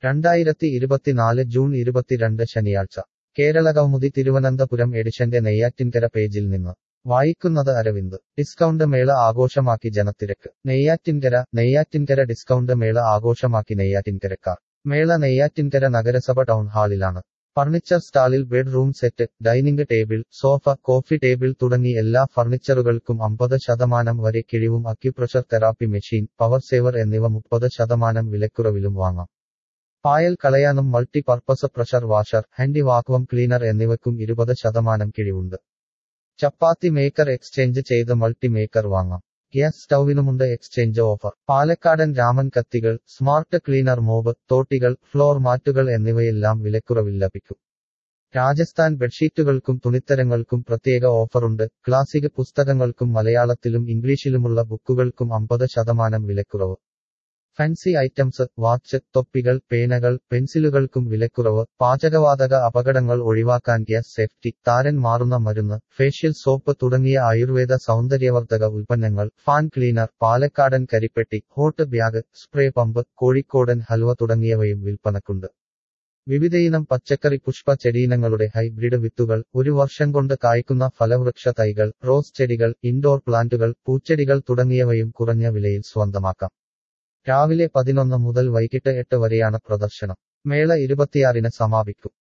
രണ്ടായിരത്തി ഇരുപത്തിനാല് ജൂൺ ഇരുപത്തിരണ്ട് ശനിയാഴ്ച കേരള കൗമുദി തിരുവനന്തപുരം എഡിഷന്റെ നെയ്യാറ്റിൻകര പേജിൽ നിന്ന് വായിക്കുന്നത് അരവിന്ദ് ഡിസ്കൗണ്ട് മേള ആഘോഷമാക്കി ജനത്തിരക്ക് നെയ്യാറ്റിൻകര നെയ്യാറ്റിൻകര ഡിസ്കൗണ്ട് മേള ആഘോഷമാക്കി നെയ്യാറ്റിൻകരക്കാർ മേള നെയ്യാറ്റിൻകര നഗരസഭ ടൗൺ ഹാളിലാണ് ഫർണിച്ചർ സ്റ്റാളിൽ bedroom set dining table sofa coffee table തുടങ്ങി എല്ലാ ഫർണിച്ചറുകൾക്കും അമ്പത് ശതമാനം വരെ കിഴിവും acupressure therapy machine power saver എന്നിവ മുപ്പത് ശതമാനം വിലക്കുറവിലും വാങ്ങാം പായൽ കളയാനും multi purpose pressure washer handy vacuum cleaner എന്നിവയ്ക്കും ഇരുപത് ശതമാനം കിഴിവുണ്ട് ചപ്പാത്തി മേക്കർ എക്സ്ചേഞ്ച് ചെയ്ത് മൾട്ടി മേക്കർ വാങ്ങാം ഗ്യാസ് സ്റ്റൗവിനുമുണ്ട് എക്സ്ചേഞ്ച് ഓഫർ പാലക്കാടൻ രാമൻ കത്തികൾ സ്മാർട്ട് ക്ലീനർ മോബ് തോട്ടികൾ ഫ്ലോർ മാറ്റുകൾ എന്നിവയെല്ലാം വിലക്കുറവിൽ ലഭിക്കും രാജസ്ഥാൻ ബെഡ്ഷീറ്റുകൾക്കും തുണിത്തരങ്ങൾക്കും പ്രത്യേക ഓഫറുണ്ട് ക്ലാസിക് പുസ്തകങ്ങൾക്കും മലയാളത്തിലും ഇംഗ്ലീഷിലുമുള്ള ബുക്കുകൾക്കും അമ്പത് ശതമാനം വിലക്കുറവ് ഫാൻസി ഐറ്റംസ് വാച്ച് തൊപ്പികൾ പേനകൾ പെൻസിലുകൾക്കും വിലക്കുറവ് പാചകവാതക അപകടങ്ങൾ ഒഴിവാക്കാൻ ഗ്യാസ് സേഫ്റ്റി താരൻ മാറുന്ന മരുന്ന് ഫേഷ്യൽ സോപ്പ് തുടങ്ങിയ ആയുർവേദ സൗന്ദര്യവർദ്ധക ഉൽപ്പന്നങ്ങൾ ഫാൻ ക്ലീനർ പാലക്കാടൻ കരിപ്പെട്ടി ഹോട്ട് ബാഗ് സ്പ്രേ പമ്പ് കോഴിക്കോടൻ ഹൽവ തുടങ്ങിയവയും വിൽപ്പനക്കുണ്ട് വിവിധയിനം പച്ചക്കറി പുഷ്പ ചെടിയിനങ്ങളുടെ ഹൈബ്രിഡ് വിത്തുകൾ ഒരു വർഷം കൊണ്ട് കായ്ക്കുന്ന ഫലവൃക്ഷ തൈകൾ റോസ് ചെടികൾ ഇൻഡോർ പ്ലാന്റുകൾ പൂച്ചെടികൾ തുടങ്ങിയവയും കുറഞ്ഞ വിലയിൽ സ്വന്തമാക്കാം രാവിലെ പതിനൊന്ന് മുതൽ വൈകിട്ട് എട്ട് വരെയാണ് പ്രദർശനം മേള ഇരുപത്തിയാറിന് സമാപിക്കും